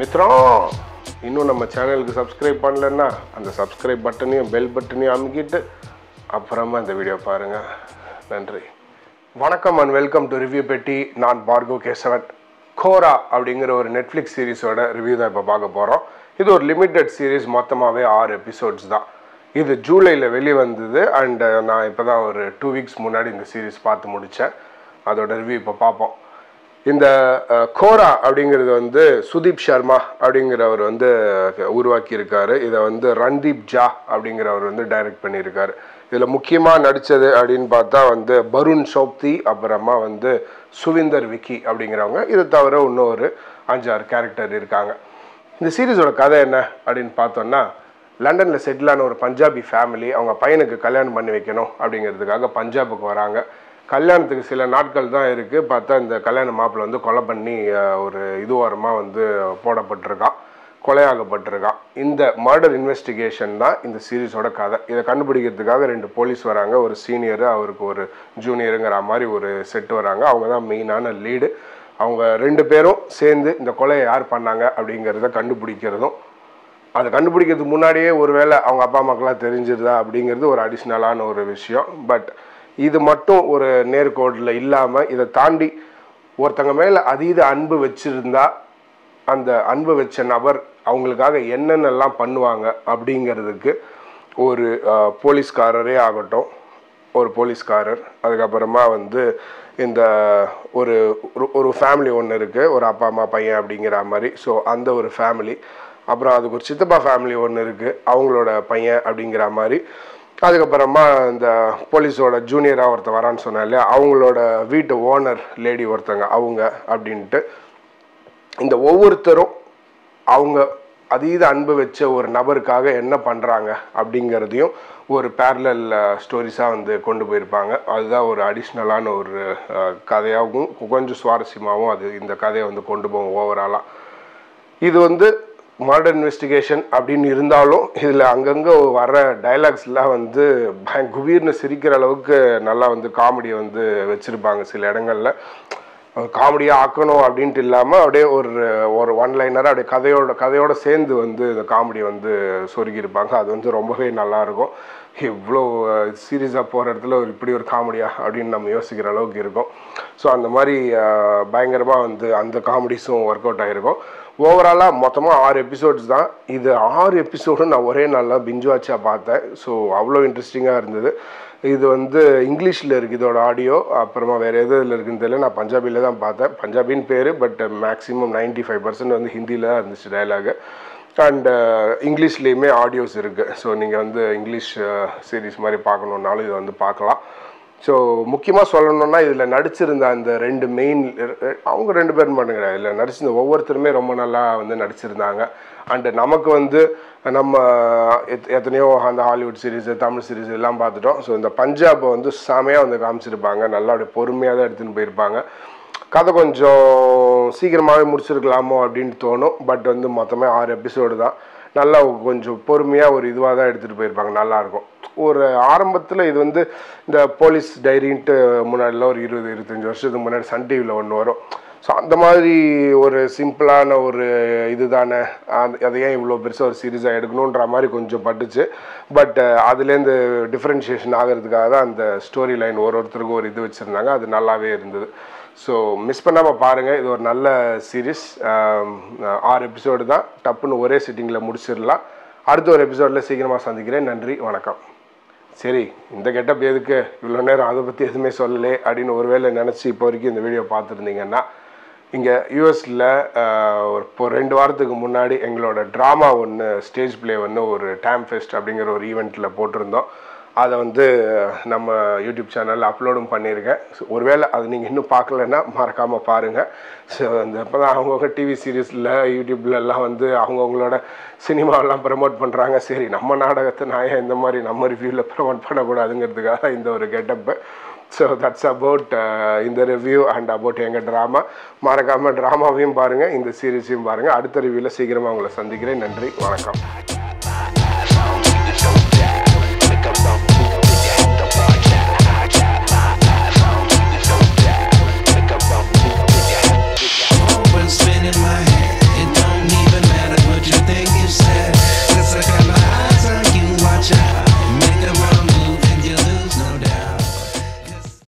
மித்ரம் இன்னும் நம்ம சேனலுக்கு சப்ஸ்கிரைப் பண்ணலன்னா அந்த சப்ஸ்கிரைப் பட்டனையும் பெல் பட்டனையும் அமுக்கிட்டு அப்புறமா இந்த வீடியோ பாருங்கள் நன்றி வணக்கம் அண்ட் வெல்கம் டு ரிவ்யூ பெட்டி நான் பார்கவ் கேசவன் கோரா அப்படிங்கிற ஒரு நெட்ஃப்ளிக்ஸ் சீரிஸோட ரிவ்யூ தான் இப்போ பார்க்க போகிறோம் இது ஒரு லிமிட்டெட் சீரிஸ் மொத்தமாகவே ஆறு எபிசோட்ஸ் தான் இது ஜூலையில் வெளிவந்தது அண்ட் நான் இப்போ தான் ஒரு டூ வீக்ஸ் முன்னாடி இந்த சீரிஸ் பார்த்து முடித்தேன் அதோட ரிவ்யூ இப்போ பார்ப்போம் இந்த அஹ், கோரா அப்படிங்கிறது வந்து சுதீப் சர்மா அப்படிங்கிறவர் வந்து உருவாக்கியிருக்காரு இதை வந்து ரன்தீப் ஜா அப்படிங்கிறவர் வந்து டைரக்ட் பண்ணியிருக்காரு இதில் முக்கியமாக நடித்தது அப்படின்னு பார்த்தா வந்து பருண் சோப்தி அப்புறமா வந்து சுவிந்தர் விக்கி அப்படிங்கிறவங்க இது தவிர இன்னும் ஒரு அஞ்சாறு கேரக்டர் இருக்காங்க இந்த சீரிஸோட கதை என்ன அப்படின்னு பார்த்தோம்னா லண்டனில் செட்டிலான ஒரு பஞ்சாபி ஃபேமிலி அவங்க பையனுக்கு கல்யாணம் பண்ணி வைக்கணும் அப்படிங்கிறதுக்காக பஞ்சாபுக்கு வராங்க கல்யாணத்துக்கு சில நாட்கள் தான் இருக்குது பார்த்தா இந்த கல்யாண மாப்பிள்ளை வந்து கொலை பண்ணி அஹ், ஒரு இதுவாரமாக வந்து போடப்பட்டிருக்கான் கொலையாகப்பட்டிருக்கான் இந்த மர்டர் இன்வெஸ்டிகேஷன் தான் இந்த சீரிஸோட கதை இதை கண்டுபிடிக்கிறதுக்காக ரெண்டு போலீஸ் வராங்க ஒரு சீனியரு அவருக்கு ஒரு ஜூனியருங்கிற மாதிரி ஒரு செட்டு வராங்க அவங்க தான் மெயினான லீடு அவங்க ரெண்டு பேரும் சேர்ந்து இந்த கொலையை யார் பண்ணாங்க அப்படிங்கிறத கண்டுபிடிக்கிறதும் அதை கண்டுபிடிக்கிறதுக்கு முன்னாடியே ஒருவேளை அவங்க அப்பா அம்மாக்கெல்லாம் தெரிஞ்சிருதா அப்படிங்கிறது ஒரு அடிஷ்னலான ஒரு விஷயம் பட் இது மட்டும் ஒரு நேர்கோட்டில் இல்லாமல் இதை தாண்டி ஒருத்தங்க மேலே அதீத அன்பு வச்சிருந்தா அந்த அன்பு வச்ச நபர் அவங்களுக்காக என்னென்னலாம் பண்ணுவாங்க அப்படிங்கிறதுக்கு ஒரு அஹ், போலீஸ்காரரே ஆகட்டும் ஒரு போலீஸ்காரர் அதுக்கப்புறமா வந்து இந்த ஒரு ஒரு- ஒரு ஃபேமிலி ஒன்று இருக்குது ஒரு அப்பா அம்மா பையன் அப்படிங்கிற மாதிரி ஸோ அந்த ஒரு ஃபேமிலி அப்புறம் அதுக்கு ஒரு சித்தப்பா ஃபேமிலி ஒன்று இருக்குது அவங்களோட பையன் அப்படிங்கிற மாதிரி அதுக்கப்புறமா இந்த போலீஸோட ஜூனியராக ஒருத்தன் வரான்னு சொன்னேன் இல்லையா அவங்களோட வீட்டு ஓனர் லேடி ஒருத்தங்க அவங்க அப்படின்ட்டு இந்த ஒவ்வொருத்தரும் அவங்க அதீத அன்பு வச்ச ஒரு நபருக்காக என்ன பண்ணுறாங்க அப்படிங்கிறதையும் ஒரு பேரலல் ஸ்டோரிஸாக வந்து கொண்டு போயிருப்பாங்க அதுதான் ஒரு அடிஷ்னலான ஒரு அஹ், கதையாகவும் கொஞ்சம் சுவாரஸ்யமாகவும் அது இந்த கதையை வந்து கொண்டு போகும் ஓவராலாக இது வந்து மர்டர் இன்வெஸ்டிகேஷன் அப்படின்னு இருந்தாலும் இதில் அங்கங்கே வர டைலாக்ஸ்லாம் வந்து பய குபீர்னு சிரிக்கிற அளவுக்கு நல்லா வந்து காமெடியை வந்து வச்சுருப்பாங்க சில இடங்களில் காமெடியாக ஆக்கணும் அப்படின்ட்டு இல்லாமல் அப்படியே ஒரு ஒரு ஒன் லைனராக அப்படியே கதையோட கதையோட சேர்ந்து வந்து இந்த காமெடி வந்து சொருகியிருப்பாங்க அது வந்து ரொம்பவே நல்லாயிருக்கும் இவ்வளோ சீரியஸாக போகிற இடத்துல ஒரு இப்படி ஒரு காமெடியா அப்படின்னு நம்ம யோசிக்கிற அளவுக்கு இருக்கும் ஸோ அந்த மாதிரி பயங்கரமாக வந்து அந்த காமெடிஸும் ஒர்க் அவுட் ஆகிருக்கும் ஓவராலாக மொத்தமாக ஆறு எபிசோட்ஸ் தான் இது ஆறு எபிசோடும் நான் ஒரே நாளில் பிஞ்சு வாட்சாக பார்த்தேன் ஸோ அவ்வளோ இன்ட்ரெஸ்டிங்காக இருந்தது இது வந்து இங்கிலீஷில் இருக்குது இதோட ஆடியோ அப்புறமா வேறு எது இதில் இருக்குன்னு தெரியல நான் பஞ்சாபியில் தான் பார்த்தேன் பஞ்சாபின்னு பேர் பட் மேக்ஸிமம் 95% ஃபைவ் பர்சன்ட் வந்து ஹிந்தியில் தான் இருந்துச்சு டயலாகு அண்ட் இங்கிலீஷ்லேயுமே ஆடியோஸ் இருக்குது ஸோ நீங்கள் வந்து இங்கிலீஷ் சீரிஸ் மாதிரி பார்க்கணுன்னாலும் இதை வந்து பார்க்கலாம் ஸோ முக்கியமாக சொல்லணும்னா இதில் நடிச்சிருந்த அந்த ரெண்டு மெயின் அவங்க ரெண்டு பேரும் பண்ணுங்க இதில் நடிச்சிருந்த ஒவ்வொருத்தருமே ரொம்ப நல்லா வந்து நடிச்சிருந்தாங்க அண்டு நமக்கு வந்து நம்ம எத் எத்தனையோ அந்த ஹாலிவுட் சீரிஸ் தமிழ் சீரிஸ் எல்லாம் பார்த்துட்டோம் ஸோ இந்த பஞ்சாபை வந்து செமையாக வந்து காமிச்சிருப்பாங்க நல்லா அப்படியே பொறுமையாக தான் எடுத்துன்னு போயிருப்பாங்க கதை கொஞ்சம் சீக்கிரமாகவே முடிச்சிருக்கலாமோ அப்படின்னு தோணும் பட் வந்து மொத்தமே ஆறு எபிசோடு தான் நல்லா கொஞ்சம் பொறுமையாக ஒரு இதுவாக தான் எடுத்துகிட்டு போயிருப்பாங்க நல்லாயிருக்கும் ஒரு ஆரம்பத்தில் இது வந்து இந்த போலீஸ் டைரின்ட்டு முன்னாடிலாம் ஒரு இருபது இருபத்தஞ்சி வருஷத்துக்கு முன்னாடி சன் டிவியில் ஒன்று வரும் ஸோ அந்த மாதிரி ஒரு சிம்பிளான ஒரு இதுதானே அது அதை ஏன் இவ்வளோ பெருசாக ஒரு சீரியஸாக எடுக்கணுன்ற மாதிரி கொஞ்சம் பட்டுச்சு பட் அதுலேருந்து டிஃப்ரென்ஷியேஷன் ஆகிறதுக்காக தான் அந்த ஸ்டோரி லைன் ஒரு ஒருத்தருக்கும் ஒரு இது வச்சுருந்தாங்க அது நல்லாவே இருந்தது ஸோ மிஸ் பண்ணாமல் பாருங்கள் இது ஒரு நல்ல சீரிஸ் ஆறு எபிசோடு தான் டப்புன்னு ஒரே சிட்டிங்கில் முடிச்சிடலாம் அடுத்த ஒரு எபிசோடில் சீக்கிரமாக சந்திக்கிறேன் நன்றி வணக்கம் சரி இந்த கெட்டப் எதுக்கு இவ்வளோ நேரம் அதை பற்றி எதுவுமே சொல்லலே அப்படின்னு ஒருவேளை நினச்சி இப்போ வரைக்கும் இந்த வீடியோ பார்த்துருந்தீங்கன்னா இங்கே யூஎஸில் ஒரு இப்போ ரெண்டு வாரத்துக்கு முன்னாடி எங்களோட ட்ராமா ஒன்று ஸ்டேஜ் ப்ளே ஒன்று ஒரு டேம் ஃபெஸ்ட் அப்படிங்கிற ஒரு ஈவெண்ட்டில் போட்டிருந்தோம் அதை வந்து நம்ம யூடியூப் சேனலில் அப்லோடும் பண்ணியிருக்கேன் ஸோ ஒருவேளை அது நீங்கள் இன்னும் பார்க்கலன்னா மறக்காமல் பாருங்கள் ஸோ இந்த இப்போ தான் அவங்கவுங்க டிவி சீரியஸில் யூடியூப்ல எல்லாம் வந்து அவங்கவுங்களோட சினிமாவெல்லாம் ப்ரமோட் பண்ணுறாங்க சரி நம்ம நாடகத்தை நான் ஏன் இந்த மாதிரி நம்ம ரிவ்யூவில் ப்ரமோட் பண்ணக்கூடாதுங்கிறதுக்காக இந்த ஒரு கெட்டப்பு ஸோ தட்ஸ் அபவுட் இந்த ரிவ்யூ அண்ட் அபவுட் எங்கள் ட்ராமா மறக்காமல் ட்ராமாவையும் பாருங்கள் இந்த சீரீஸையும் பாருங்கள் அடுத்த ரிவ்யூவில் சீக்கிரமாக உங்களை சந்திக்கிறேன் நன்றி வணக்கம்